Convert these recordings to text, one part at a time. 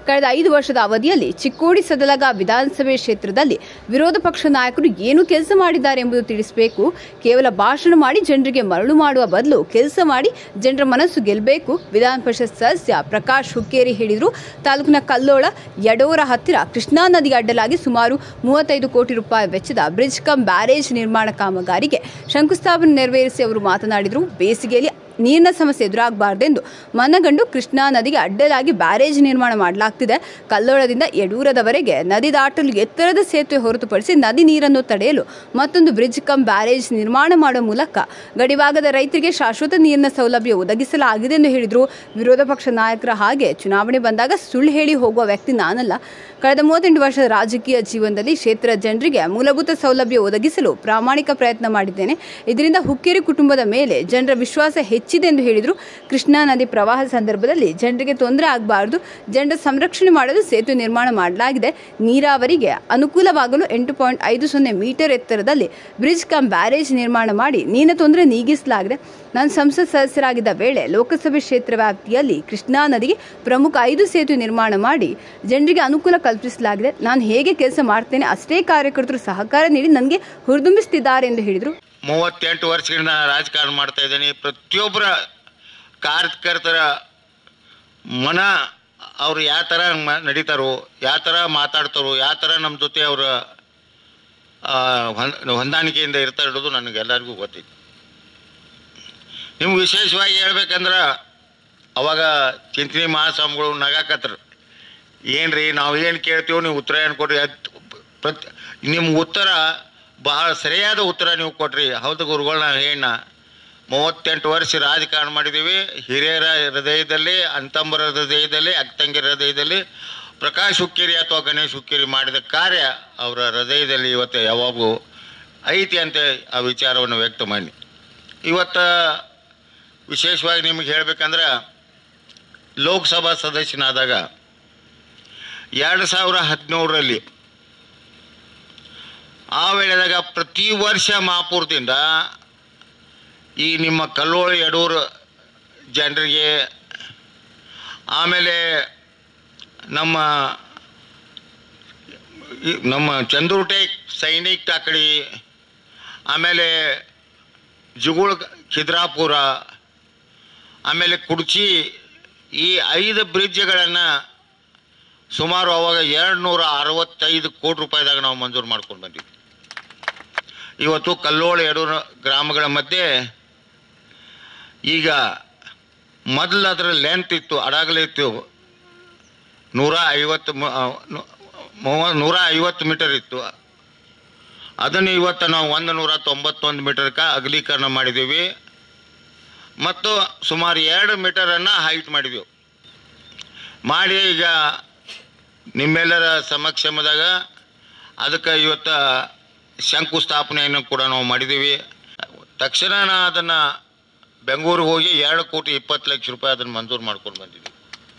ಕಳೆದ ಐದು ವರ್ಷದ ಅವಧಿಯಲ್ಲಿ ಚಿಕ್ಕೋಡಿ ಸದಲಗ ವಿಧಾನಸಭೆ ಕ್ಷೇತ್ರದಲ್ಲಿ ವಿರೋಧ ಪಕ್ಷ ನಾಯಕರು ಏನು ಕೆಲಸ ಮಾಡಿದ್ದಾರೆ ಎಂಬುದು ತಿಳಿಸಬೇಕು ಕೇವಲ ಭಾಷಣ ಮಾಡಿ ಜನರಿಗೆ ಮರಳು ಮಾಡುವ ಬದಲು ಕೆಲಸ ಮಾಡಿ ಜನರ ಮನಸ್ಸು ಗೆಲ್ಲಬೇಕು ವಿಧಾನ ಪರಿಷತ್ ಸದಸ್ಯ ಪ್ರಕಾಶ್ ಹುಕ್ಕೇರಿ ಹೇಳಿದರು ತಾಲೂಕಿನ ಕಲ್ಲೋಳ ಯಡೋರ ಹತ್ತಿರ ಕೃಷ್ಣಾ ನದಿಗೆ ಅಡ್ಡಲಾಗಿ ಸುಮಾರು ಮೂವತ್ತೈದು ಕೋಟಿ ರೂಪಾಯಿ ವೆಚ್ಚದ ಬ್ರಿಡ್ಜ್ ಕಮ್ ಬ್ಯಾರೇಜ್ ನಿರ್ಮಾಣ ಕಾಮಗಾರಿಗೆ ಶಂಕುಸ್ಥಾಪನೆ ನೆರವೇರಿಸಿ ಅವರು ಮಾತನಾಡಿದರು ಬೇಸಿಗೆಯಲ್ಲಿ ನೀರಿನ ಸಮಸ್ಯೆ ಎದುರಾಗಬಾರ್ದೆಂದು ಮನಗಂಡು ಕೃಷ್ಣಾ ನದಿಗೆ ಅಡ್ಡಲಾಗಿ ಬ್ಯಾರೇಜ್ ನಿರ್ಮಾಣ ಮಾಡಲಾಗ್ತಿದೆ ಕಲ್ಲೋಳದಿಂದ ಯಡೂರದವರೆಗೆ ನದಿ ದಾಟಲು ಎತ್ತರದ ಸೇತುವೆ ಹೊರತುಪಡಿಸಿ ನದಿ ನೀರನ್ನು ತಡೆಯಲು ಮತ್ತೊಂದು ಬ್ರಿಡ್ಜ್ ಕಮ್ ಬ್ಯಾರೇಜ್ ನಿರ್ಮಾಣ ಮಾಡುವ ಮೂಲಕ ಗಡಿಭಾಗದ ರೈತರಿಗೆ ಶಾಶ್ವತ ನೀರಿನ ಸೌಲಭ್ಯ ಒದಗಿಸಲಾಗಿದೆ ಎಂದು ಹೇಳಿದರು ವಿರೋಧ ಪಕ್ಷ ನಾಯಕರ ಹಾಗೆ ಚುನಾವಣೆ ಬಂದಾಗ ಸುಳ್ಳು ಹೇಳಿ ಹೋಗುವ ವ್ಯಕ್ತಿ ನಾನಲ್ಲ ಕಳೆದ ಮೂವತ್ತೆಂಟು ವರ್ಷದ ರಾಜಕೀಯ ಜೀವನದಲ್ಲಿ ಕ್ಷೇತ್ರ ಜನರಿಗೆ ಮೂಲಭೂತ ಸೌಲಭ್ಯ ಒದಗಿಸಲು ಪ್ರಾಮಾಣಿಕ ಪ್ರಯತ್ನ ಮಾಡಿದ್ದೇನೆ ಇದರಿಂದ ಹುಕ್ಕೇರಿ ಕುಟುಂಬದ ಮೇಲೆ ಜನರ ವಿಶ್ವಾಸ ಹೆಚ್ಚಿದೆ ಎಂದು ಹೇಳಿದರು ಕೃಷ್ಣಾ ನದಿ ಪ್ರವಾಹ ಸಂದರ್ಭದಲ್ಲಿ ಜನರಿಗೆ ತೊಂದರೆ ಆಗಬಾರದು ಜನರ ಸಂರಕ್ಷಣೆ ಮಾಡಲು ಸೇತುವೆ ನಿರ್ಮಾಣ ಮಾಡಲಾಗಿದೆ ನೀರಾವರಿಗೆ ಅನುಕೂಲವಾಗಲು ಎಂಟು ಪಾಯಿಂಟ್ ಐದು ಸೊನ್ನೆ ಮೀಟರ್ ಎತ್ತರದಲ್ಲಿ ಬ್ರಿಡ್ಜ್ ಕಮ್ ಬ್ಯಾರೇಜ್ ನಿರ್ಮಾಣ ಮಾಡಿ ನೀರಿನ ತೊಂದರೆ ನೀಗಿಸಲಾಗಿದೆ ನಾನು ಸಂಸತ್ ಸದಸ್ಯರಾಗಿದ್ದ ವೇಳೆ ಲೋಕಸಭೆ ಕ್ಷೇತ್ರ ವ್ಯಾಪ್ತಿಯಲ್ಲಿ ಕೃಷ್ಣಾ ನದಿಗೆ ಪ್ರಮುಖ ಐದು ಸೇತುವೆ ನಿರ್ಮಾಣ ಮಾಡಿ ಜನರಿಗೆ ಅನುಕೂಲ ಕಲ್ಪಿಸಲಾಗಿದೆ ನಾನು ಹೇಗೆ ಕೆಲಸ ಮಾಡ್ತೇನೆ ಅಷ್ಟೇ ಕಾರ್ಯಕರ್ತರು ಸಹಕಾರ ನೀಡಿ ನನಗೆ ಹುರಿದುಂಬಿಸುತ್ತಿದ್ದಾರೆ ಎಂದು ಹೇಳಿದರು ಮೂವತ್ತೆಂಟು ವರ್ಷಗಳಿಂದ ನಾನು ರಾಜಕಾರಣ ಮಾಡ್ತಾ ಇದ್ದೀನಿ ಪ್ರತಿಯೊಬ್ಬರ ಕಾರ್ಯಕರ್ತರ ಮನ ಅವ್ರು ಯಾವ ಥರ ಮ- ನಡೀತಾರೋ ಯಾವ ಥರ ಮಾತಾಡ್ತಾರೋ ಯಾವ ಥರ ನಮ್ಮ ಜೊತೆ ಅವರ ಹೊಂದಾಣಿಕೆಯಿಂದ ಇರ್ತಾ ಇರೋದು ನನಗೆಲ್ಲರಿಗೂ ಗೊತ್ತಿತ್ತು ನಿಮ್ಗೆ ವಿಶೇಷವಾಗಿ ಹೇಳ್ಬೇಕಂದ್ರೆ ಅವಾಗ ಚಿಂತನೆ ಮಹಾಸ್ವಾಮಿಗಳು ನಗಾಕತ್ರು ಏನ್ರಿ ನಾವು ಏನು ಕೇಳ್ತೀವೋ ನೀವು ಉತ್ತರ ಏನು ಕೊಡ್ರಿ ಅದ್ ಪ್ರತಿ ನಿಮ್ಮ ಉತ್ತರ ಬಹಳ ಸರಿಯಾದ ಉತ್ತರ ನೀವು ಕೊಟ್ರಿ ಹೌದು ಗುರುಗಳನ್ನ ಹೇಳ ಮೂವತ್ತೆಂಟು ವರ್ಷ ರಾಜಕಾರಣ ಮಾಡಿದ್ದೀವಿ ಹಿರಿಯರ ಹೃದಯದಲ್ಲಿ ಅಂತಂಬರ ಹೃದಯದಲ್ಲಿ ಅಕ್ಕಂಗಿರ ಹೃದಯದಲ್ಲಿ ಪ್ರಕಾಶ್ ಹುಕ್ಕೇರಿ ಅಥವಾ ಗಣೇಶ್ ಹುಕ್ಕೇರಿ ಮಾಡಿದ ಕಾರ್ಯ ಅವರ ಹೃದಯದಲ್ಲಿ ಇವತ್ತು ಯಾವಾಗೂ ಐತಿ ಅಂತ ಆ ವಿಚಾರವನ್ನು ವ್ಯಕ್ತ ಮಾಡಿ ಇವತ್ತು ವಿಶೇಷವಾಗಿ ನಿಮಗೆ ಹೇಳ್ಬೇಕಂದ್ರೆ ಲೋಕಸಭಾ ಸದಸ್ಯನಾದಾಗ ಎರಡು ಸಾವಿರ ಹದಿನೇಳರಲ್ಲಿ ಆ ವೇಳೆದಾಗ ಪ್ರತಿ ವರ್ಷ ಮಹಾಪುರದಿಂದ ಈ ನಿಮ್ಮ ಕಲ್ಲೋಳಿ ಯಡೂರು ಜನರಿಗೆ ಆಮೇಲೆ ನಮ್ಮ ಈ ನಮ್ಮ ಚಂದ್ರುಟೆ ಸೈನಿಕ್ ಟಾಕಡಿ ಆಮೇಲೆ ಜುಗುಳ ಖಿದ್ರಾಪುರ ಆಮೇಲೆ ಕುಡ್ಚಿ ಈ ಐದು ಬ್ರಿಡ್ಜ್ಗಳನ್ನು ಸುಮಾರು ಅವಾಗ ಎರಡು ನೂರ ಅರವತ್ತೈದು ಕೋಟಿ ರೂಪಾಯಿದಾಗ ನಾವು ಮಂಜೂರು ಮಾಡ್ಕೊಂಡು ಬಂದಿದ್ವಿ ಇವತ್ತು ಕಲ್ಲೋಳ ಯಡೂರು ಗ್ರಾಮಗಳ ಮಧ್ಯೆ ಈಗ ಮೊದಲು ಅದರ ಲೆಂತ್ ಇತ್ತು ಅಡಗಲ ಇತ್ತು ನೂರ ಐವತ್ತು ಮ- ಆ, ನು- ಮೂವ- ನೂರ ಐವತ್ತು ಮೀಟರ್ ಇತ್ತು ಅದನ್ನು ಇವತ್ತು ನಾವು ಒಂದು ನೂರ ತೊಂಬತ್ತೊಂದು ಮೀಟರ್ಕ ಅಗಲೀಕರಣ ಮಾಡಿದ್ದೀವಿ ಮತ್ತು ಸುಮಾರು ಎರಡು ಮೀಟರನ್ನು ಹೈಟ್ ಮಾಡಿದೆವು ಮಾಡಿ ಈಗ ನಿಮ್ಮೆಲ್ಲರ ಸಮಕ್ಷಮದಾಗ ಅದಕ್ಕೆ ಇವತ್ತು ಶಂಕುಸ್ಥಾಪನೆಯನ್ನು ಕೂಡ ನಾವು ಮಾಡಿದ್ದೀವಿ ತಕ್ಷಣ ನಾ ಅದನ್ನು ಬೆಂಗಳೂರಿಗೆ ಹೋಗಿ ಎರಡು ಕೋಟಿ ಇಪ್ಪತ್ತು ಲಕ್ಷ ರೂಪಾಯಿ ಅದನ್ನು ಮಂಜೂರು ಮಾಡ್ಕೊಂಡು ಬಂದಿದ್ವಿ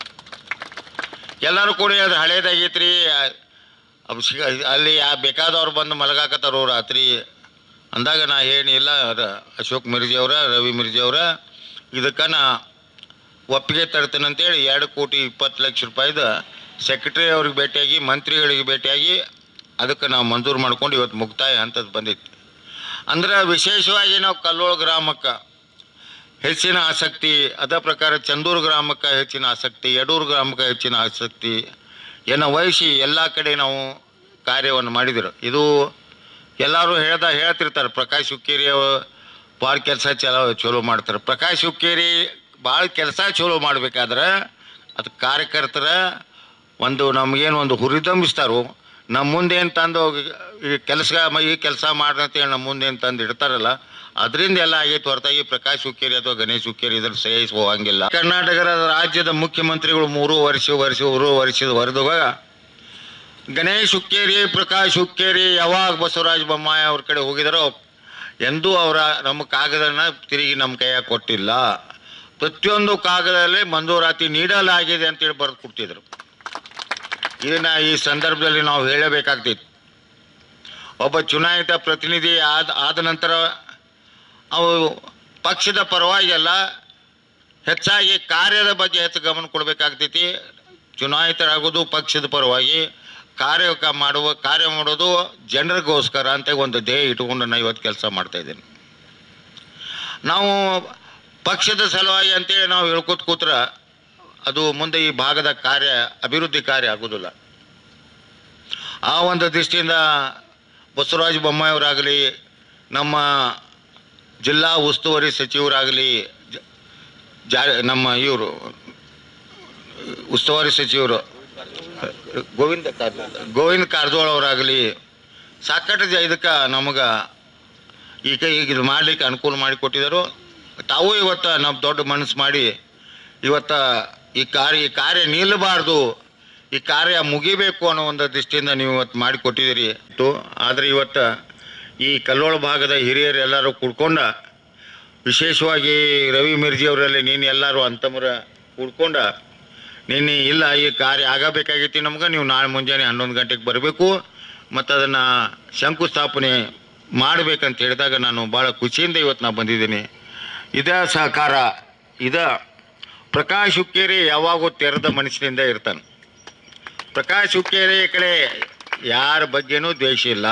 ಎಲ್ಲರೂ ಕೂಡ ಅದು ಹಳೇದಾಗೈತ್ರಿ ಅವ್ ಸಿಗ ಅಲ್ಲಿ ಯಾ ಬೇಕಾದವ್ರು ಬಂದು ಮಲಗಾಕತ್ತಾರು ರಾತ್ರಿ ಅಂದಾಗ ನಾ ಏನಿಲ್ಲ ರ- ಅಶೋಕ್ ಮಿರ್ಜಿ ಅವರ ರವಿ ಮಿರ್ಜಿ ಅವರ ಇದಕ್ಕೆ ನಾ ಒಪ್ಪಿಗೆ ತರ್ತೀನಿ ಅಂತೇಳಿ ಎರಡು ಕೋಟಿ ಇಪ್ಪತ್ತು ಲಕ್ಷ ರೂಪಾಯಿದ ಸೆಕ್ರೆಟರಿ ಅವ್ರಿಗೆ ಭೇಟಿಯಾಗಿ ಮಂತ್ರಿಗಳಿಗೆ ಭೇಟಿಯಾಗಿ ಅದಕ್ಕೆ ನಾವು ಮಂಜೂರು ಮಾಡ್ಕೊಂಡು ಇವತ್ತು ಮುಕ್ತಾಯ ಹಂತದ್ದು ಬಂದಿತ್ತು ಅಂದ್ರೆ ವಿಶೇಷವಾಗಿ ನಾವು ಕಲ್ಲೋಳ ಗ್ರಾಮಕ್ಕೆ ಹೆಚ್ಚಿನ ಆಸಕ್ತಿ ಅದ ಪ್ರಕಾರ ಚಂದೂರು ಗ್ರಾಮಕ್ಕೆ ಹೆಚ್ಚಿನ ಆಸಕ್ತಿ ಯಡೂರು ಗ್ರಾಮಕ್ಕೆ ಹೆಚ್ಚಿನ ಆಸಕ್ತಿ ಎನ್ನ ವಹಿಸಿ ಎಲ್ಲ ಕಡೆ ನಾವು ಕಾರ್ಯವನ್ನು ಮಾಡಿದರು ಇದು ಎಲ್ಲರೂ ಹೇಳ್ದ ಹೇಳ್ತಿರ್ತಾರೆ ಪ್ರಕಾಶ್ ಹುಕ್ಕೇರಿ ಅವ- ಭಾಳ ಕೆಲಸ ಚಲೋ ಚಲೋ ಮಾಡ್ತಾರೆ ಪ್ರಕಾಶ್ ಹುಕ್ಕೇರಿ ಭಾಳ ಕೆಲಸ ಚಲೋ ಮಾಡ್ಬೇಕಾದ್ರೆ ಅದು ಕಾರ್ಯಕರ್ತರ ಒಂದು ನಮಗೇನು ಒಂದು ಹುರಿದಂಬಿಸ್ತಾರೋ ನಮ್ಮ ಮುಂದೆ ಏನು ತಂದು ಈ ಕೆಲಸ ಈ ಕೆಲಸ ಮಾಡ್ರಂತೇಳಿ ನಮ್ಮ ಮುಂದೆ ಏನು ತಂದು ಇಡ್ತಾರಲ್ಲ ಅದರಿಂದ ಎಲ್ಲ ಆಗೈತೆ ಹೊರತಾಗಿ ಪ್ರಕಾಶ್ ಹುಕ್ಕೇರಿ ಅಥವಾ ಗಣೇಶ್ ಹುಕ್ಕೇರಿ ಇದ್ರ ಸಹಿಸಿ ಹೋಗಂಗಿಲ್ಲ ಕರ್ನಾಟಕದ ರಾಜ್ಯದ ಮುಖ್ಯಮಂತ್ರಿಗಳು ಮೂರು ವರ್ಷ ವರ್ಷ ಮೂರು ವರ್ಷದ ವರೆದಾಗ ಗಣೇಶ್ ಹುಕ್ಕೇರಿ ಪ್ರಕಾಶ್ ಹುಕ್ಕೇರಿ ಯಾವಾಗ ಬಸವರಾಜ ಬೊಮ್ಮಾಯಿ ಅವ್ರ ಕಡೆ ಹೋಗಿದಾರೋ ಎಂದೂ ಅವರ ನಮ್ಮ ಕಾಗದನ ತಿರುಗಿ ನಮ್ಮ ಕೈಯಾಗ ಕೊಟ್ಟಿಲ್ಲ ಪ್ರತಿಯೊಂದು ಕಾಗದದಲ್ಲಿ ಮಂಜೂರಾತಿ ನೀಡಲಾಗಿದೆ ಅಂತೇಳಿ ಬರೆದು ಕೊಡ್ತಿದ್ರು ಇದನ್ನ ಈ ಸಂದರ್ಭದಲ್ಲಿ ನಾವು ಹೇಳಬೇಕಾಗ್ತಿತ್ತು ಒಬ್ಬ ಚುನಾಯಿತ ಪ್ರತಿನಿಧಿ ಆದ ಆದ ನಂತರ ಅವು ಪಕ್ಷದ ಪರವಾಗಿ ಅಲ್ಲ ಹೆಚ್ಚಾಗಿ ಕಾರ್ಯದ ಬಗ್ಗೆ ಹೆಚ್ಚು ಗಮನ ಕೊಡಬೇಕಾಗ್ತೈತಿ ಚುನಾಯಿತರಾಗೋದು ಪಕ್ಷದ ಪರವಾಗಿ ಕಾರ್ಯ ಕ- ಮಾಡುವ ಕಾರ್ಯ ಮಾಡೋದು ಜನರಿಗೋಸ್ಕರ ಅಂತ ಒಂದು ಧ್ಯೇಯ ಇಟ್ಕೊಂಡು ನಾನು ಇವತ್ತು ಕೆಲಸ ಮಾಡ್ತಾ ಇದ್ದೀನಿ ನಾವು ಪಕ್ಷದ ಸಲುವಾಗಿ ಅಂತೇಳಿ ನಾವು ಹೇಳ್ಕೊತ ಕೂತ್ರ ಅದು ಮುಂದೆ ಈ ಭಾಗದ ಕಾರ್ಯ ಅಭಿವೃದ್ಧಿ ಕಾರ್ಯ ಆಗೋದಿಲ್ಲ ಆ ಒಂದು ದೃಷ್ಟಿಯಿಂದ ಬಸವರಾಜ ಬೊಮ್ಮಾಯಿಯವರಾಗಲಿ ನಮ್ಮ ಜಿಲ್ಲಾ ಉಸ್ತುವಾರಿ ಸಚಿವರಾಗಲಿ ಜ- ಜಾ ನಮ್ಮ ಇವರು ಉಸ್ತುವಾರಿ ಸಚಿವರು ಗೋವಿಂದ ಕಾರಜೋಳ ಗೋವಿಂದ ಕಾರಜೋಳ ಅವರಾಗಲಿ ಸಾಕಷ್ಟು ಜ ಇದಕ್ಕೆ ನಮಗೆ ಈಗ ಈಗ ಇದು ಮಾಡಲಿಕ್ಕೆ ಅನುಕೂಲ ಮಾಡಿ ಕೊಟ್ಟಿದ್ದರು ತಾವು ಇವತ್ತು ನಾವು ದೊಡ್ಡ ಮನಸ್ಸು ಮಾಡಿ ಇವತ್ತು ಈ ಕಾರ್ಯ ಈ ಕಾರ್ಯ ನಿಲ್ಲಬಾರ್ದು ಈ ಕಾರ್ಯ ಮುಗಿಬೇಕು ಅನ್ನೋ ಒಂದು ದೃಷ್ಟಿಯಿಂದ ನೀವು ಇವತ್ತು ಮಾಡಿಕೊಟ್ಟಿದ್ದೀರಿ ಇತ್ತು ಆದರೆ ಇವತ್ತು ಈ ಕಲ್ಲೋಳ ಭಾಗದ ಹಿರಿಯರು ಎಲ್ಲರೂ ಕೂಡ್ಕೊಂಡ ವಿಶೇಷವಾಗಿ ರವಿ ಮಿರ್ಜಿ ಅವರಲ್ಲಿ ನೀನು ಎಲ್ಲರೂ ಅಂತಮರ ಕೂಡ್ಕೊಂಡ ನಿನ್ನೆ ಇಲ್ಲ ಈ ಕಾರ್ಯ ಆಗಬೇಕಾಗೈತಿ ನಮ್ಗೆ ನೀವು ನಾಳೆ ಮುಂಜಾನೆ ಹನ್ನೊಂದು ಗಂಟೆಗೆ ಬರಬೇಕು ಮತ್ತು ಅದನ್ನು ಶಂಕುಸ್ಥಾಪನೆ ಮಾಡಬೇಕಂತ ಹೇಳಿದಾಗ ನಾನು ಭಾಳ ಖುಷಿಯಿಂದ ಇವತ್ತು ನಾನು ಬಂದಿದ್ದೀನಿ ಇದ ಸಹಕಾರ ಇದ ಪ್ರಕಾಶ್ ಹುಕ್ಕೇರಿ ಯಾವಾಗೂ ತೆರೆದ ಮನಸ್ಸಿನಿಂದ ಇರ್ತಾನೆ ಪ್ರಕಾಶ್ ಹುಕ್ಕೇರಿ ಈ ಕಡೆ ಯಾರ ಬಗ್ಗೆನೂ ದ್ವೇಷ ಇಲ್ಲ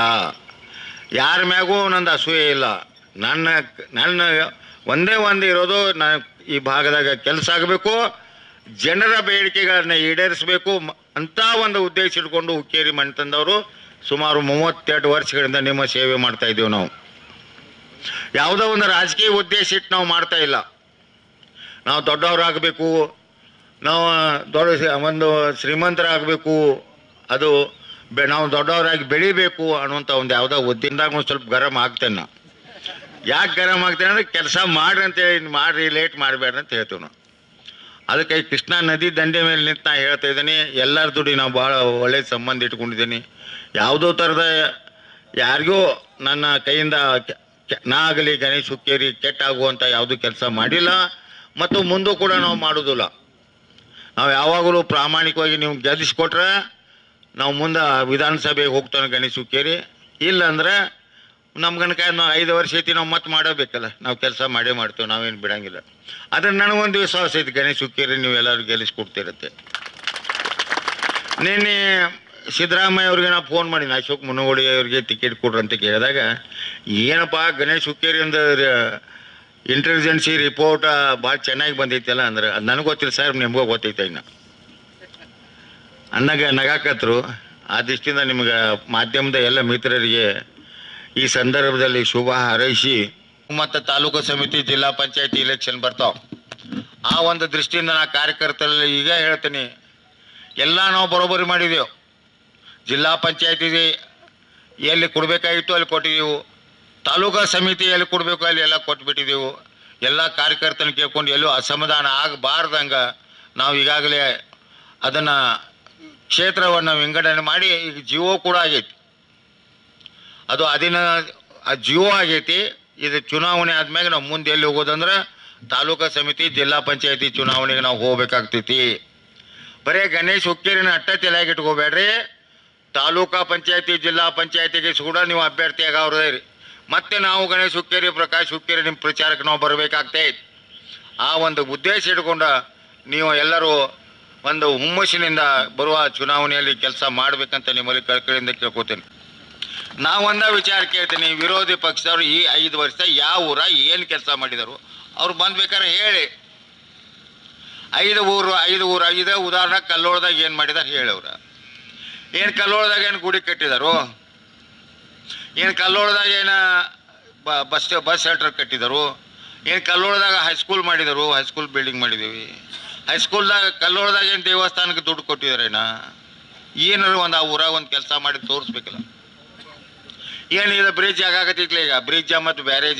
ಯಾರ ಮ್ಯಾಗೂ ನಂದು ಅಸೂಯೆ ಇಲ್ಲ ನನ್ನ ನನ್ನ ಒಂದೇ ಒಂದು ಇರೋದು ನಾನು ಈ ಭಾಗದಾಗ ಕೆಲಸ ಆಗಬೇಕು ಜನರ ಬೇಡಿಕೆಗಳನ್ನ ಈಡೇರಿಸಬೇಕು ಮ- ಅಂತ ಒಂದು ಉದ್ದೇಶ ಇಟ್ಕೊಂಡು ಹುಕ್ಕೇರಿ ಮಣ್ಣು ತಂದವರು ಸುಮಾರು ಮೂವತ್ತೆರಡು ವರ್ಷಗಳಿಂದ ನಿಮ್ಮ ಸೇವೆ ಮಾಡ್ತಾ ಇದ್ದೀವಿ ನಾವು ಯಾವುದೋ ಒಂದು ರಾಜಕೀಯ ಉದ್ದೇಶ ಇಟ್ಟು ನಾವು ಮಾಡ್ತಾ ಇಲ್ಲ ನಾವು ದೊಡ್ಡವರಾಗಬೇಕು ನಾವು ದೊಡ್ಡ ಶ್ರೀ- ಒಂದು ಶ್ರೀಮಂತರಾಗಬೇಕು ಅದು ಬೆ ನಾವು ದೊಡ್ಡವರಾಗಿ ಬೆಳಿಬೇಕು ಅನ್ನುವಂಥ ಒಂದು ಯಾವುದೋ ಉದ್ದಿಂದಾಗ ಒಂದು ಸ್ವಲ್ಪ ಗರಂ ಆಗ್ತೇನೆ ನಾ ಯಾಕೆ ಗರಂ ಆಗ್ತೇನೆ ಅಂದರೆ ಕೆಲಸ ಮಾಡ್ರಿ ಅಂತೇಳಿ ಮಾಡ್ರಿ ಲೇಟ್ ಮಾಡಬೇಡ್ರಿ ಅಂತ ಹೇಳ್ತೀವಿ ನಾವು ಅದಕ್ಕೆ ಈ ಕೃಷ್ಣಾ ನದಿ ದಂಡೆ ಮೇಲೆ ನಿಂತು ನಾ ಹೇಳ್ತಾ ಇದ್ದೀನಿ ಎಲ್ಲರ ದುಡಿ ನಾವು ಭಾಳ ಒಳ್ಳೆ ಸಂಬಂಧ ಇಟ್ಕೊಂಡಿದ್ದೀನಿ ಯಾವುದೋ ಥರದ ಯಾರಿಗೂ ನನ್ನ ಕೈಯಿಂದ ಕೆ- ಕೆ- ನಾ ಆಗಲಿ ಗಣೇಶ್ ಹುಕ್ಕೇರಿ ಕೆಟ್ಟಾಗುವಂಥ ಯಾವುದೂ ಕೆಲಸ ಮಾಡಿಲ್ಲ ಮತ್ತು ಮುಂದೂ ಕೂಡ ನಾವು ಮಾಡೋದಿಲ್ಲ ನಾವು ಯಾವಾಗಲೂ ಪ್ರಾಮಾಣಿಕವಾಗಿ ನೀವು ಗೆಲ್ಲಿಸ್ಕೊಟ್ರೆ ನಾವು ಮುಂದೆ ವಿಧಾನಸಭೆಗೆ ಹೋಗ್ತಾನೆ ಗಣೇಶ್ ಹುಕ್ಕೇರಿ ಇಲ್ಲ ಅಂದ್ರೆ ನಮ್ಮ ಗಣಕ ನಾವು ಐದು ವರ್ಷ ಐತಿ ನಾವು ಮತ್ತೆ ಮಾಡಬೇಕಲ್ಲ ನಾವು ಕೆಲಸ ಮಾಡೇ ಮಾಡ್ತೇವೆ ನಾವೇನು ಬಿಡಂಗಿಲ್ಲ ಅದ್ರ ನನಗೊಂದು ವಿಶ್ವಾಸ ಐತಿ ಗಣೇಶ್ ಹುಕ್ಕೇರಿ ನೀವು ಎಲ್ಲರೂ ಗೆಲ್ಲಿಸ್ಕೊಡ್ತಿರತ್ತೆ ನಿನ್ನೆ ಸಿದ್ದರಾಮಯ್ಯ ಅವ್ರಿಗೆ ನಾ ಫೋನ್ ಮಾಡೀನಿ ಅಶೋಕ್ ಮುನಗೋಡಿ ಅವ್ರಿಗೆ ಟಿಕೆಟ್ ಕೊಡ್ರಿ ಅಂತ ಕೇಳಿದಾಗ ಏನಪ್ಪ ಗಣೇಶ್ ಹುಕ್ಕೇರಿ ಒಂದು ಇಂಟೆಲಿಜೆನ್ಸಿ ರಿಪೋರ್ಟ್ ಭಾಳ ಚೆನ್ನಾಗಿ ಬಂದೈತಲ್ಲ ಅಂದ್ರೆ ಅದು ನನಗೆ ಗೊತ್ತಿಲ್ಲ ಸರ್ ನಿಮ್ಗೂ ಗೊತ್ತೈತೆ ಇನ್ನು ಅಂದಾಗ ನಗಾಕತ್ರು ಆ ದೃಷ್ಟಿಯಿಂದ ನಿಮ್ಗೆ ಮಾಧ್ಯಮದ ಎಲ್ಲ ಮಿತ್ರರಿಗೆ ಈ ಸಂದರ್ಭದಲ್ಲಿ ಶುಭ ಹಾರೈಸಿ ಮತ್ತು ತಾಲೂಕು ಸಮಿತಿ ಜಿಲ್ಲಾ ಪಂಚಾಯತಿ ಇಲೆಕ್ಷನ್ ಬರ್ತಾವ ಆ ಒಂದು ದೃಷ್ಟಿಯಿಂದ ನಾ ಕಾರ್ಯಕರ್ತರಲ್ಲಿ ಈಗ ಹೇಳ್ತೀನಿ ಎಲ್ಲ ನಾವು ಬರೋಬ್ಬರಿ ಮಾಡಿದೆವು ಜಿಲ್ಲಾ ಪಂಚಾಯತಿಗೆ ಎಲ್ಲಿ ಕೊಡಬೇಕಾಗಿತ್ತು ಅಲ್ಲಿ ಕೊಟ್ಟಿದ್ದೆವು ತಾಲೂಕಾ ಸಮಿತಿ ಎಲ್ಲಿ ಕೊಡಬೇಕು ಅಲ್ಲಿ ಎಲ್ಲ ಕೊಟ್ಬಿಟ್ಟಿದ್ದೆವು ಎಲ್ಲ ಕಾರ್ಯಕರ್ತನ ಕೇಳ್ಕೊಂಡು ಎಲ್ಲೂ ಅಸಮಾಧಾನ ಆಗಬಾರ್ದಂಗೆ ನಾವು ಈಗಾಗಲೇ ಅದನ್ನು ಕ್ಷೇತ್ರವನ್ನು ವಿಂಗಡಣೆ ಮಾಡಿ ಈಗ ಜಿಯೋ ಕೂಡ ಆಗೈತಿ ಅದು ಅದಿನ ಆ ಜಿಯೋ ಆಗೈತಿ ಇದು ಚುನಾವಣೆ ಆದ್ಮ್ಯಾಗ ನಾವು ಮುಂದೆ ಎಲ್ಲಿ ಹೋಗೋದಂದ್ರೆ ತಾಲೂಕಾ ಸಮಿತಿ ಜಿಲ್ಲಾ ಪಂಚಾಯತಿ ಚುನಾವಣೆಗೆ ನಾವು ಹೋಗ್ಬೇಕಾಗ್ತೈತಿ ಬರೇ ಗಣೇಶ್ ಹುಕ್ಕೇರಿನ ಅಟ್ಟ ತಲೆಯಾಗಿ ಇಟ್ಕೋಬೇಡ್ರಿ ತಾಲೂಕಾ ಪಂಚಾಯತಿ ಜಿಲ್ಲಾ ಪಂಚಾಯತಿಗೆ ಕೂಡ ನೀವು ಅಭ್ಯರ್ಥಿ ಆಗವ್ರದೇ ರೀ ಮತ್ತೆ ನಾವು ಗಣೇಶ್ ಹುಕ್ಕೇರಿ ಪ್ರಕಾಶ್ ಹುಕ್ಕೇರಿ ನಿಮ್ಮ ಪ್ರಚಾರಕ್ಕೆ ನಾವು ಬರಬೇಕಾಗ್ತೈತಿ ಆ ಒಂದು ಉದ್ದೇಶ ಇಟ್ಕೊಂಡ ನೀವು ಎಲ್ಲರೂ ಒಂದು ಹುಮ್ಮಸ್ಸಿನಿಂದ ಬರುವ ಚುನಾವಣೆಯಲ್ಲಿ ಕೆಲಸ ಮಾಡಬೇಕಂತ ನಿಮ್ಮಲ್ಲಿ ಕಳ್ಕಳಿಂದ ಕೇಳ್ಕೊತೀನಿ ನಾವೊಂದ ವಿಚಾರ ಕೇಳ್ತೀನಿ ವಿರೋಧಿ ಪಕ್ಷದವರು ಈ ಐದು ವರ್ಷ ಯಾವ ಊರ ಏನು ಕೆಲಸ ಮಾಡಿದರು ಅವ್ರು ಬಂದ್ಬೇಕಾದ್ರೆ ಹೇಳಿ ಐದು ಊರು ಐದು ಊರ ಇದೇ ಉದಾಹರಣೆ ಕಲ್ಲೋಳದಾಗ ಏನು ಮಾಡಿದಾರೆ ಹೇಳವ್ರ ಏನು ಕಲ್ಲೋಳದಾಗ ಏನು ಗುಡಿ ಕಟ್ಟಿದರು ಏನು ಕಲ್ಲೋಳದಾಗ ಏನು ಬಸ್ ಬಸ್ ಶೆಲ್ಟರ್ ಕಟ್ಟಿದರು ಏನು ಕಲ್ಲೋಳದಾಗ ಹೈಸ್ಕೂಲ್ ಮಾಡಿದರು ಹೈಸ್ಕೂಲ್ ಬಿಲ್ಡಿಂಗ್ ಮಾಡಿದ್ದೀವಿ ಹೈಸ್ಕೂಲ್ದಾಗ ಕಲ್ಲೋಳದಾಗ ಏನು ದೇವಸ್ಥಾನಕ್ಕೆ ದುಡ್ಡು ಕೊಟ್ಟಿದಾರೇನ ಏನಾರು ಒಂದು ಆ ಊರಾಗ ಒಂದು ಕೆಲಸ ಮಾಡಿ ತೋರಿಸ್ಬೇಕಲ್ಲ ಏನು ಇದು ಬ್ರಿಡ್ಜ್ ಆಗಾಕತ್ತಿತ್ಲ ಈಗ ಬ್ರಿಡ್ಜ ಮತ್ತು ಬ್ಯಾರೇಜ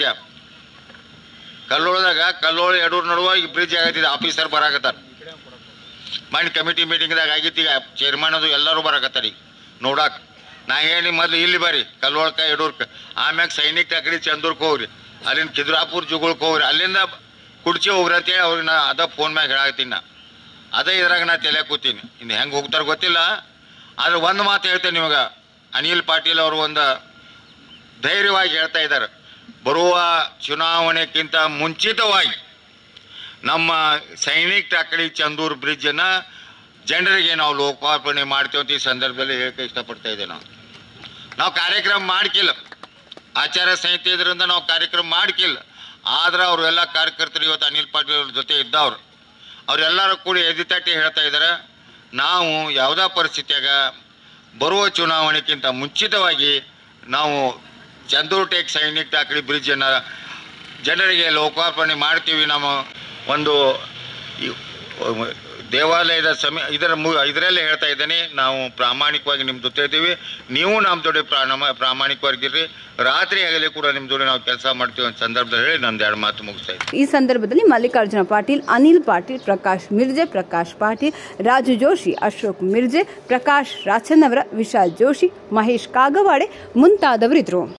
ಕಲ್ಲೋಳದಾಗ ಕಲ್ಲೋಳ ಎಡೂರು ನಡುವ ಈಗ ಬ್ರಿಡ್ಜ್ ಆಗತ್ತಿದೆ ಆಫೀಸರ್ ಬರಾಕತ್ತಾರ ಮೈಂಡ್ ಕಮಿಟಿ ಮೀಟಿಂಗ್ದಾಗ ಆಗೈತಿ ಈಗ ಚೇರ್ಮನ್ ಅದು ಎಲ್ಲರೂ ಬರಾಕತ್ತಾರ ಈಗ ನೋಡಾಕ ನಾ ಹೇಳಿ ಮೊದ್ಲು ಇಲ್ಲಿ ಬರ್ರಿ ಕಲ್ಲೋಳಕ ಎಡೂರ್ಕ ಆಮ್ಯಾಗ ಸೈನಿಕ ಟಕಡಿ ಚಂದೂರ್ಗೆ ಹೋಗ್ರಿ ಅಲ್ಲಿಂದ ಕಿದ್ರಾಪುರ ಜುಗುಳ್ಕ್ ಹೋಗ್ರಿ ಅಲ್ಲಿಂದ ಕುಡ್ಚಿ ಹೋಗ್ರಿ ಅಂತೇಳಿ ಅವ್ರಿಗೆ ನಾ ಅದ ಫೋನ್ ಮ್ಯಾಗ ಹೇಳಾಕತ್ತೀನಿ ನಾ ಅದೇ ಇದ್ರಾಗ ನಾ ತಲೆ ಕೂತೀನಿ ಇನ್ನು ಹೆಂಗೆ ಹೋಗ್ತಾರ ಗೊತ್ತಿಲ್ಲ ಆದ್ರೆ ಒಂದು ಮಾತು ಹೇಳ್ತೇನೆ ನಿಮಗೆ ಅನಿಲ್ ಪಾಟೀಲ್ ಅವರು ಒಂದು ಧೈರ್ಯವಾಗಿ ಹೇಳ್ತಾ ಇದ್ದಾರೆ ಬರುವ ಚುನಾವಣೆಗಿಂತ ಮುಂಚಿತವಾಗಿ ನಮ್ಮ ಸೈನಿಕ್ ಟಾಕಳಿ ಚಂದೂರ್ ಬ್ರಿಡ್ಜನ್ನು ಜನರಿಗೆ ನಾವು ಲೋಕಾರ್ಪಣೆ ಮಾಡ್ತೀವಿ ಅಂತ ಈ ಸಂದರ್ಭದಲ್ಲಿ ಹೇಳಕ್ಕೆ ಇಷ್ಟಪಡ್ತಾ ಇದ್ದೇವೆ ನಾವು ನಾವು ಕಾರ್ಯಕ್ರಮ ಮಾಡ್ಕಿಲ್ಲ ಆಚಾರ ಸಂಹಿತೆ ಇದರಿಂದ ನಾವು ಕಾರ್ಯಕ್ರಮ ಮಾಡ್ಕಿಲ್ಲ ಆದ್ರೆ ಅವರೆಲ್ಲ ಕಾರ್ಯಕರ್ತರು ಇವತ್ತು ಅನಿಲ್ ಪಾಟೀಲ್ ಅವ್ರ ಜೊತೆ ಇದ್ದವ್ರು ಅವರೆಲ್ಲರೂ ಕೂಡಿ ಎದಿ ತಟ್ಟಿ ಹೇಳ್ತಾ ಇದ್ದಾರೆ ನಾವು ಯಾವುದೇ ಪರಿಸ್ಥಿತಿಯಾಗ ಬರುವ ಚುನಾವಣೆಗಿಂತ ಮುಂಚಿತವಾಗಿ ನಾವು ಚಂದೂರು ಟೇಕ್ ಸೈನಿಕ್ ಟಾಕಳಿ ಬ್ರಿಡ್ಜನ್ನು ಜನರಿಗೆ ಲೋಕಾರ್ಪಣೆ ಮಾಡ್ತೀವಿ ನಮ್ಮ ಒಂದು ಈ- ದೇವಾಲಯದ ಸಮಯ ಇದರ ಮು ಇದರಲ್ಲೇ ಹೇಳ್ತಾ ಇದ್ದೇನೆ ನಾವು ಪ್ರಾಮಾಣಿಕವಾಗಿ ನಿಮ್ಮ ಜೊತೆ ಇದ್ದೀವಿ ನೀವು ನಮ್ಮ ಜೊತೆ ಪ್ರಾಣ ಪ್ರಾಮಾಣಿಕವಾಗಿರ್ರಿ ರಾತ್ರಿ ಆಗಲಿ ಕೂಡ ನಿಮ್ಮ ಜೊತೆ ನಾವು ಕೆಲಸ ಮಾಡ್ತೀವಿ ಅಂತ ಸಂದರ್ಭದಲ್ಲಿ ಹೇಳಿ ನಂದು ಎರಡು ಮಾತು ಮುಗಿಸ್ತಾ ಇದ್ದೀನಿ ಈ ಸಂದರ್ಭದಲ್ಲಿ ಮಲ್ಲಿಕಾರ್ಜುನ ಪಾಟೀಲ್ ಅನಿಲ್ ಪಾಟೀಲ್ ಪ್ರಕಾಶ್ ಮಿರ್ಜೆ ಪ್ರಕಾಶ್ ಪಾಟೀಲ್ ರಾಜು ಜೋಶಿ ಅಶೋಕ್ ಮಿರ್ಜೆ ಪ್ರಕಾಶ್ ರಾಚನ್ನವರ ವಿಶಾಲ್ ಜೋಶಿ ಮಹೇಶ್ ಕಾಗವಾಡೆ ಮುಂತಾದವರಿದ್ದರು